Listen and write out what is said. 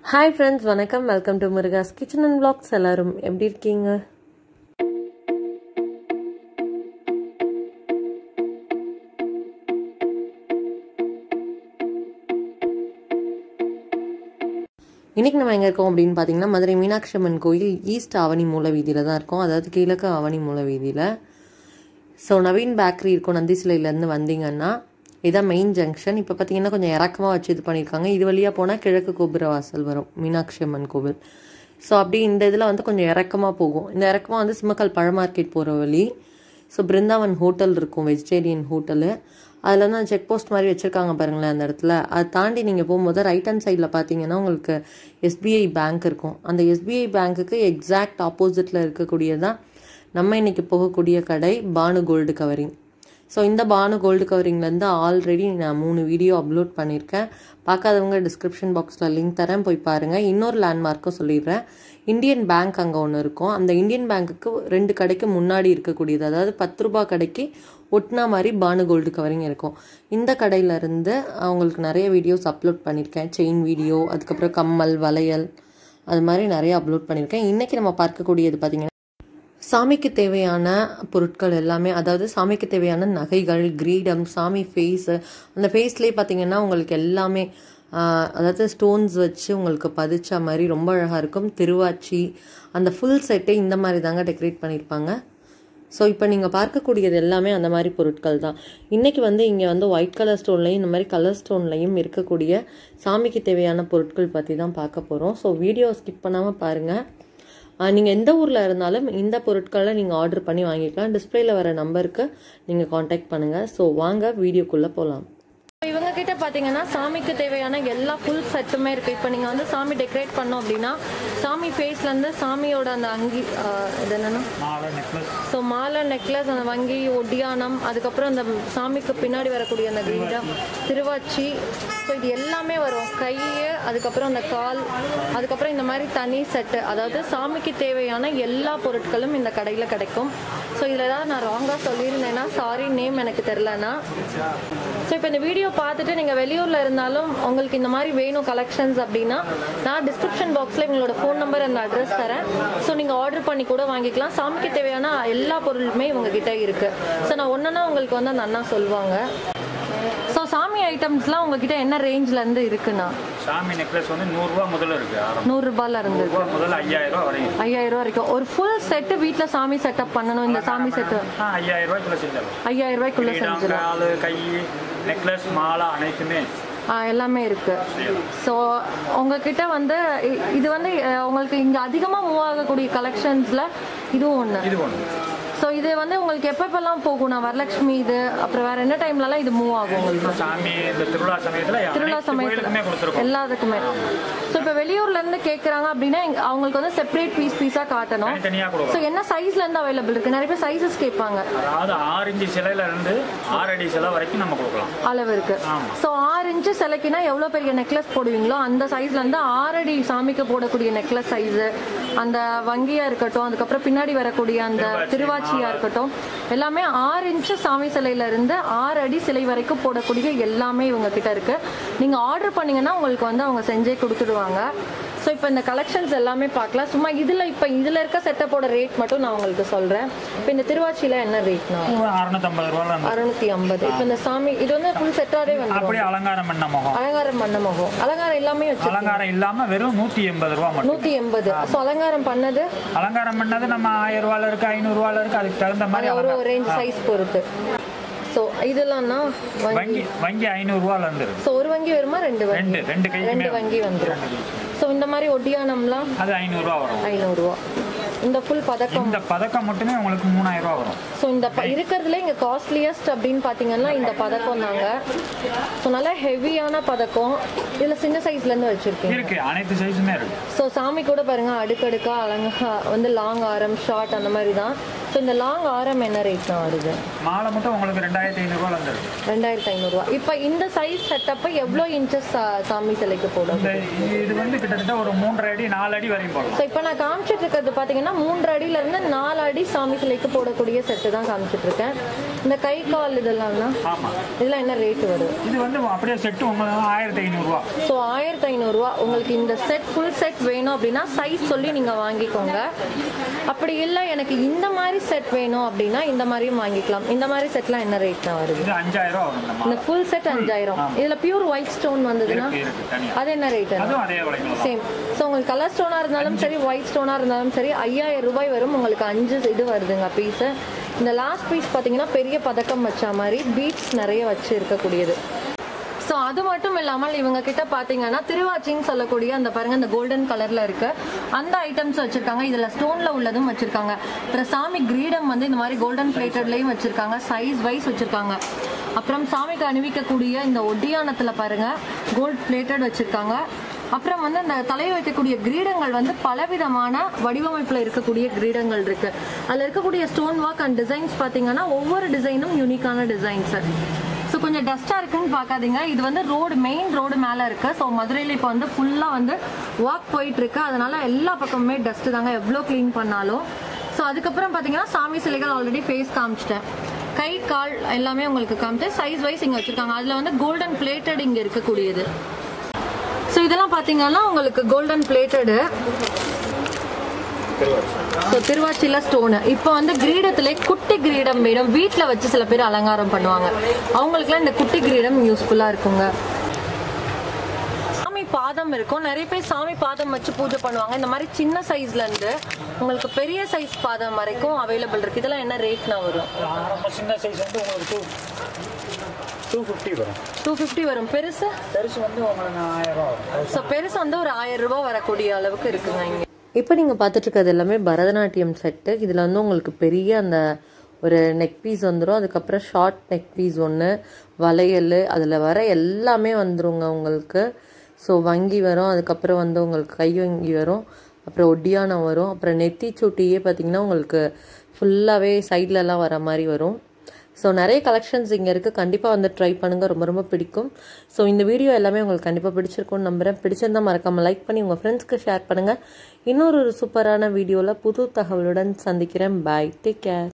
Hi friends வணக்கம் welcome to Muruga's kitchen and vlogs எல்லாரும் எப்படி இருக்கீங்க இன்னைக்கு நம்ம எங்கே இருக்கோம் அப்படின்னு பார்த்தீங்கன்னா மதுரை மீனாட்சி அம்மன் கோயில் ஈஸ்ட் ஆவணி மூல வீதியில் தான் இருக்கோம் அதாவது கிழக்கு ஆவணி மூல வீதியில் ஸோ நவீன் பேக்கரி இருக்கும் நந்தி சிலையிலேருந்து வந்தீங்கன்னா இதான் மெயின் ஜங்ஷன் இப்போ பார்த்தீங்கன்னா கொஞ்சம் இறக்கமாக வச்சு இது பண்ணியிருக்காங்க இது வழியாக போனால் கிழக்கு கோபுர வாசல் வரும் மீனாட்சி அம்மன் கோவில் ஸோ அப்படி இந்த இதில் வந்து கொஞ்சம் இறக்கமாக போகும் இந்த இறக்கமாக வந்து சிம்மக்கல் பழ மார்க்கெட் போகிற வழி ஸோ பிருந்தாவன் ஹோட்டல் இருக்கும் வெஜிடேரியன் ஹோட்டலு அதில் வந்து அந்த செக் போஸ்ட் மாதிரி வச்சுருக்காங்க பாருங்களேன் அந்த இடத்துல அதை தாண்டி நீங்கள் போகும்போது ரைட் ஹேண்ட் சைடில் பார்த்தீங்கன்னா உங்களுக்கு எஸ்பிஐ பேங்க் இருக்கும் அந்த எஸ்பிஐ பேங்க்குக்கு எக்ஸாக்ட் ஆப்போசிட்டில் இருக்கக்கூடியதான் நம்ம இன்னைக்கு போகக்கூடிய கடை பானு கோல்டு கவரிங் ஸோ இந்த பானு கோல்டு கவரிங்லேருந்து ஆல்ரெடி நான் மூணு வீடியோ அப்லோட் பண்ணியிருக்கேன் பார்க்காதவங்க டிஸ்கிரிப்ஷன் பாக்ஸில் லிங்க் தரேன் போய் பாருங்கள் இன்னொரு லேண்ட்மார்க்கும் சொல்லிடுறேன் இந்தியன் பேங்க் அங்கே ஒன்று இருக்கும் அந்த இந்தியன் பேங்க்குக்கு ரெண்டு கடைக்கு முன்னாடி இருக்கக்கூடியது அதாவது பத்து ரூபா கடைக்கு ஒட்டினா மாதிரி பானு கோல்டு கவரிங் இருக்கும் இந்த கடையிலேருந்து அவங்களுக்கு நிறைய வீடியோஸ் அப்லோட் பண்ணியிருக்கேன் செயின் வீடியோ அதுக்கப்புறம் கம்மல் வளையல் அது மாதிரி நிறைய அப்லோட் பண்ணியிருக்கேன் இன்றைக்கி நம்ம பார்க்கக்கூடியது பார்த்திங்கன்னா சாமிக்கு தேவையான பொருட்கள் எல்லாமே அதாவது சாமிக்கு தேவையான நகைகள் கிரீடம் சாமி ஃபேஸு அந்த ஃபேஸ்லேயே பார்த்தீங்கன்னா உங்களுக்கு எல்லாமே ஆஹ், அதாவது ஸ்டோன்ஸ் வச்சு உங்களுக்கு பதிச்ச மாதிரி ரொம்ப அழகாக இருக்கும் திருவாச்சி அந்த ஃபுல் செட்டே இந்த மாதிரி தாங்க டெக்கரேட் பண்ணியிருப்பாங்க ஸோ இப்போ நீங்கள் பார்க்கக்கூடியது எல்லாமே அந்த மாதிரி பொருட்கள் தான் இன்றைக்கி வந்து இங்கே வந்து ஒயிட் கலர் ஸ்டோன்லையும் இந்த மாதிரி கலர் ஸ்டோன்லையும் இருக்கக்கூடிய சாமிக்கு தேவையான பொருட்கள் பற்றி தான் பார்க்க போகிறோம் ஸோ வீடியோ ஸ்கிப் பண்ணாமல் பாருங்கள் நீங்கள் எந்த ஊரில் இருந்தாலும் இந்த பொருட்களை நீங்கள் ஆர்டர் பண்ணி வாங்கிக்கலாம் டிஸ்பிளேல வர நம்பருக்கு நீங்கள் காண்டாக்ட் பண்ணுங்கள் ஸோ வாங்க வீடியோக்குள்ளே போகலாம் இவங்க கிட்ட பாத்தீங்கன்னா சாமிக்கு தேவையான எல்லா ஃபுல் செட்டுமே இருக்கு இப்போ நீங்க வந்து சாமி டெக்கரேட் பண்ணோம் அப்படின்னா சாமி ஃபேஸ்ல இருந்து சாமியோட அந்த அங்கி ஆஹ், இது என்னன்னா மாலை நெக்லஸ் ஸோ மாலை நெக்லஸ் அந்த வங்கி ஒட்டியானம் அதுக்கப்புறம் அந்த சாமிக்கு பின்னாடி வரக்கூடிய அந்த கிரீடம் திருவாச்சி ஸோ இது எல்லாமே வரும் கை அதுக்கப்புறம் அந்த கால் அதுக்கப்புறம் இந்த மாதிரி தனி செட்டு அதாவது சாமிக்கு தேவையான எல்லா பொருட்களும் இந்த கடையில் கிடைக்கும் ஸோ இதில் ஏதாவது நான் ராங்காக சொல்லியிருந்தேன்னா சாரி நேம் எனக்கு தெரிலனா ஸோ இப்போ இந்த வீடியோ பார்த்துட்டு நீங்கள் வெளியூரில் இருந்தாலும் உங்களுக்கு இந்த மாதிரி வேணும் கலெக்ஷன்ஸ் அப்படின்னா நான் டிஸ்கிரிப்ஷன் பாக்ஸில் எங்களோட ஃபோன் நம்பர் அந்த அட்ரஸ் தரேன் ஸோ நீங்கள் ஆர்டர் பண்ணி கூட வாங்கிக்கலாம் சாமிக்கு தேவையான எல்லா பொருளுமே இவங்க கிட்ட இருக்கு ஸோ நான் ஒன்றுனா உங்களுக்கு வந்து அந்த அண்ணா சொல்லுவாங்க ஸோ சாமி ஐட்டம்ஸ்லாம் உங்ககிட்ட என்ன ரேஞ்சில் இருந்து இருக்குண்ணா சாமி நெக்லஸ் வந்து நூறுரூவா முதல்ல இருக்கு ஆரம்பம் நூறுரூபால இருந்து நூறுரூவா முதல்ல ஐயாயிரம் ரூபா வரையும் ஐயாயிரம் ரூபா வரைக்கும் ஒரு ஃபுல் செட்டு வீட்டில் சாமி செட்டப் பண்ணணும் இந்த சாமி செட்டு ஆ ஐயாயிரம் ரூபாய்க்குள்ள செஞ்சிடலாம் ஐயாயிரம் ரூபாய்க்குள்ள கிரீடம், செஞ்சிடலாம் காலு கை நெக்லஸ் மாலை அனைத்துமே ஆ, எல்லாமே இருக்கு ஸோ உங்ககிட்ட வந்து இ- இது வந்து அஹ், உங்களுக்கு இங்க அதிகமா மூவ் ஆகக்கூடிய கலெக்ஷன்ஸ்ல இதுவும் ஒண்ணு இது ஒன்று ஸோ இது வந்து உங்களுக்கு எப்போ எப்பெல்லாம் போகும் நான் வரலட்சுமி இது அப்புறம் வேற என்ன டைம்லலாம் இது மூவ் ஆகும் உங்களுக்கு சாமி இந்த திருவிழா சமயத்தில் திருவிழா அனைத்து கோயிலுக்குமே சமயத்துல கொடுத்துருக்கோம் எல்லாத்துக்குமே ஸோ இப்போ வெளியூர்ல இருந்து கேட்குறாங்க அப்படின்னா இங்க- அவங்களுக்கு வந்து செப்பரேட் பீஸ் பீஸா காட்டணும் தனித்தனியாக ஸோ கொடுக்கும் என்ன சைஸ்ல இருந்து அவைலபிள் இருக்கு நிறைய பேர் சைஸஸ் கேட்பாங்க அதாவது ஆறு இன்ச்சு சிலையில இருந்து ஆறு அடி சிலை வரைக்கும் நம்ம கொடுக்கலாம் அளவு இருக்கு ஆமா. ஸோ ஆறு இன்ச்சு சிலைக்குனா எவ்வளோ பெரிய நெக்லஸ் போடுவீங்களோ அந்த சைஸ்ல இருந்து ஆறடி சாமிக்கு போடக்கூடிய நெக்லஸ் சைஸு அந்த வங்கியா இருக்கட்டும் அதுக்கப்புறம் பின்னாடி வரக்கூடிய அந்த திருவாச்சியா இருக்கட்டும் எல்லாமே ஆறு இன்ச்சு சாமி சிலையில இருந்து ஆறு அடி சிலை வரைக்கும் போடக்கூடிய எல்லாமே இவங்க கிட்ட இருக்கு நீங்க ஆர்டர் பண்ணீங்கன்னா உங்களுக்கு வந்து அவங்க செஞ்சே கொடுத்துடுவாங்க ஸோ இப்போ இந்த கலெக்ஷன்ஸ் எல்லாமே பார்க்கலாம் சும்மா இதுல இப்போ இதுல இருக்க செட்டப்போட ரேட் மட்டும் நான் உங்களுக்கு சொல்றேன் இப்போ இந்த திருவாச்சியில என்ன ரேட்னா அறுநூத்தம்பது ரூபால இருந்து அறுநூத்தி ஐம்பது இப்போ இந்த சாமி இது வந்து ஃபுல் செட்டாவே வந்துடும் அப்படியே அலங்காரம் பண்ண முகம் அலங்காரம் பண்ண முகம் அலங்காரம் எல்லாமே வச்சு அலங்காரம் இல்லாம வெறும் நூத்தி எண்பது ரூபா மட்டும் நூத்தி எண்பது ஸோ அலங்காரம் பண்ணது அலங்காரம் பண்ணது நம்ம ஆயிரம் ரூபால இருக்கு ஐநூறு ரூபால இருக்கு அதுக்கு தகுந்த மாதிரி அது ஒரு அலங்காரம் ரேஞ்ச் சைஸ் பொறுத்து ஸோ இதெல்லாம்னா வங்கி வங்கி வங்கி ஐநூறு ரூபால இருந்து இருக்கு ஸோ ஒரு வங்கி வருமா ரெண்டு வங்கி ரெண்டு ரெண்டு கைக்குமே ரெண்டு வங்கி வந்துடும் ஸோ இந்த மாதிரி ஒட்டியானம்லாம் அது ஐநூறு ரூபா வரும் ஐநூறுரூவா இந்த ஃபுல் பதக்கம் இந்த பதக்கம் மட்டுமே உங்களுக்கு மூணாயிரம் ரூபா வரும் ஸோ இந்த ப- இருக்கிறதுல இங்கே காஸ்ட்லியஸ்ட் அப்படின்னு பார்த்தீங்கன்னா இந்த பதக்கம் தாங்க ஸோ நல்லா ஹெவியான பதக்கம் இதில் சின்ன சைஸ்லேருந்து வச்சுருக்கீங்க இருக்கு அனைத்து சைஸுமே இருக்கு ஸோ சாமி கூட பாருங்க அடுக்கடுக்கா அலங்கா வந்து லாங் ஆரம் ஷார்ட் அந்த மாதிரி தான் ஸோ இந்த லாங் ஆரம் என்ன ரேட் தான் வருது மாலை மட்டும் உங்களுக்கு ரெண்டாயிரத்தி ஐநூறு ரூபால இருந்து இருக்கு ரெண்டாயிரத்தி ஐநூறுரூவா இப்போ இந்த சைஸ் செட்டப்பை எவ்வளோ இன்ச்சஸ் சாமி சிலைக்கு போடும் இந்த இது வந்து கிட்டத்தட்ட ஒரு மூன்றரை அடி நாலு அடி வரையும் போடலாம் ஸோ இப்போ நான் காமிச்சிட்டு இருக்கிறது பார்த்தீங்கன்னா மூன்று அடியில இருந்து நாலு அடி சாமி சிலைக்கு போடக்கூடிய செட்டு தான் காமிச்சிட்டு இருக்கேன் இந்த கை கால் இதெல்லாம்னா ஆமாம் இதெல்லாம் என்ன ரேட் வருது இது வந்து அப்படியே செட்டு உங்களுக்கு ஆயிரத்தி ஐநூறுரூவா ஸோ ஆயிரத்தி ஐநூறுரூவா உங்களுக்கு இந்த செட் ஃபுல் செட் வேணும் அப்படின்னா சைஸ் சொல்லி நீங்கள் வாங்கிக்கோங்க அப்படி இல்லை எனக்கு இந்த மாதிரி செட் வேணும் அப்படின்னா இந்த மாதிரியும் வாங்கிக்கலாம் இந்த மாதிரி செட்லாம் என்ன ரேட் தான் வருது இது அஞ்சாயிரம் ரூபா வரும் இந்த இந்த ஃபுல் செட் அஞ்சாயிரம் இதில் பியூர் ஒயிட் ஸ்டோன் வந்ததுன்னா மாடல் இருக்கு தனியாக அது என்ன ரேட் அதுவும் அதே விலைக்கு தான் சேம் ஸோ உங்களுக்கு கலர் ஸ்டோனாக இருந்தாலும் சரி ஒயிட் ஸ்டோனாக இருந்தாலும் சரி ஐயாயிரம் ரூபாய் வரும் உங்களுக்கு அஞ்சு இது வருதுங்க பீஸு இந்த லாஸ்ட் பீஸ் பார்த்தீங்கன்னா பெரிய பதக்கம் வச்ச மாதிரி பீட்ஸ் நிறைய வச்சு இருக்கக்கூடியது ஸோ அது மட்டும் இல்லாமல் இவங்க கிட்ட பார்த்தீங்கன்னா திருவாச்சின்னு சொல்லக்கூடிய அந்த பாருங்க இந்த கோல்டன் கலர்ல இருக்கு அந்த ஐட்டம்ஸ் வச்சிருக்காங்க இதுல ஸ்டோன்ல உள்ளதும் வச்சிருக்காங்க அப்புறம் சாமி கிரீடம் வந்து இந்த மாதிரி கோல்டன் பிளேட்டட்லயும் வச்சிருக்காங்க சைஸ் வைஸ் வச்சிருக்காங்க அப்புறம் சாமிக்கு அணிவிக்கக்கூடிய இந்த ஒட்டியானத்துல பாருங்க கோல்ட் பிளேட்டட் வச்சிருக்காங்க அப்புறம் வந்து அந்த தலையை வைக்கக்கூடிய கிரீடங்கள் வந்து பலவிதமான வடிவமைப்புல இருக்கக்கூடிய கிரீடங்கள் இருக்கு அதுல இருக்கக்கூடிய ஸ்டோன் ஒர்க் அண்ட் டிசைன்ஸ் பாத்தீங்கன்னா ஒவ்வொரு டிசைனும் யூனிக்கான டிசைன்ஸ் ஸோ கொஞ்சம் டஸ்ட்டாக இருக்குன்னு பார்க்காதீங்க இது வந்து ரோடு மெயின் ரோடு மேலே இருக்கு ஸோ மதுரையில் இப்போ வந்து ஃபுல்லாக வந்து வாக் போயிட்டு இருக்கு அதனால எல்லா பக்கமுமே டஸ்ட் தாங்க எவ்வளோ க்ளீன் பண்ணாலும் ஸோ அதுக்கப்புறம் பார்த்தீங்கன்னா சாமி சிலைகள் ஆல்ரெடி ஃபேஸ் காமிச்சிட்டேன் கை கால் எல்லாமே உங்களுக்கு காமிச்சு சைஸ் வைஸ் இங்கே வச்சிருக்காங்க அதில் வந்து கோல்டன் பிளேட்டட் இங்கே இருக்கக்கூடியது ஸோ இதெல்லாம் பார்த்தீங்கன்னா உங்களுக்கு கோல்டன் பிளேட்டடு ஸோ திருவாச்சியில் ஸ்டோனு இப்போ வந்து கிரீடத்துல குட்டி கிரீடம் வேணும் வீட்டில் வச்சு சில பேர் அலங்காரம் பண்ணுவாங்க அவங்களுக்குலாம் இந்த குட்டி கிரீடம் யூஸ்ஃபுல்லாக இருக்குங்க சாமி பாதம் இருக்கும் நிறைய பேர் சாமி பாதம் வச்சு பூஜை பண்ணுவாங்க இந்த மாதிரி சின்ன சைஸ்ல இருந்து உங்களுக்கு பெரிய சைஸ் பாதம் வரைக்கும் அவைலபிள் இருக்கு இதெல்லாம் என்ன ரேட்னா வரும் ரொம்ப சின்ன சைஸ் வந்து உங்களுக்கு டூ டூ ஃபிஃப்டி வரும் டூ ஃபிஃப்டி வரும் பெருசு பெருசு வந்து உங்களுக்கு ஆயிரம் ரூபா வரும் ஸோ பெருசு வந்து ஒரு ஆயிரம் ரூபாய் வரக்கூடிய அளவுக்கு இருக்குங்க இங்க இப்போ நீங்கள் பார்த்துட்டு இருக்கிறது எல்லாமே பரதநாட்டியம் செட்டு இதில் வந்து உங்களுக்கு பெரிய அந்த ஒரு நெக் பீஸ் வந்துடும் அதுக்கப்புறம் ஷார்ட் நெக் பீஸ் ஒன்று வளையல் அதில் வர எல்லாமே வந்துருங்க உங்களுக்கு ஸோ வங்கி வரும் அதுக்கப்புறம் வந்து உங்களுக்கு கை வங்கி வரும் அப்புறம் ஒட்டியானம் வரும் அப்புறம் நெத்தி சூட்டியே பார்த்தீங்கன்னா உங்களுக்கு ஃபுல்லாகவே சைட்லலாம் வர மாதிரி வரும் ஸோ நிறைய கலெக்ஷன்ஸ் இங்கே இருக்குது கண்டிப்பாக வந்து ட்ரை பண்ணுங்கள் ரொம்ப ரொம்ப பிடிக்கும் ஸோ இந்த வீடியோ எல்லாமே உங்களுக்கு கண்டிப்பாக பிடிச்சிருக்கும்னு நம்புகிறேன் பிடிச்சிருந்தா மறக்காமல் லைக் பண்ணி உங்கள் ஃப்ரெண்ட்ஸ்க்கு ஷேர் பண்ணுங்கள் இன்னொரு ஒரு சூப்பரான வீடியோவில் புது தகவலுடன் சந்திக்கிறேன் பாய் டேக் கேர்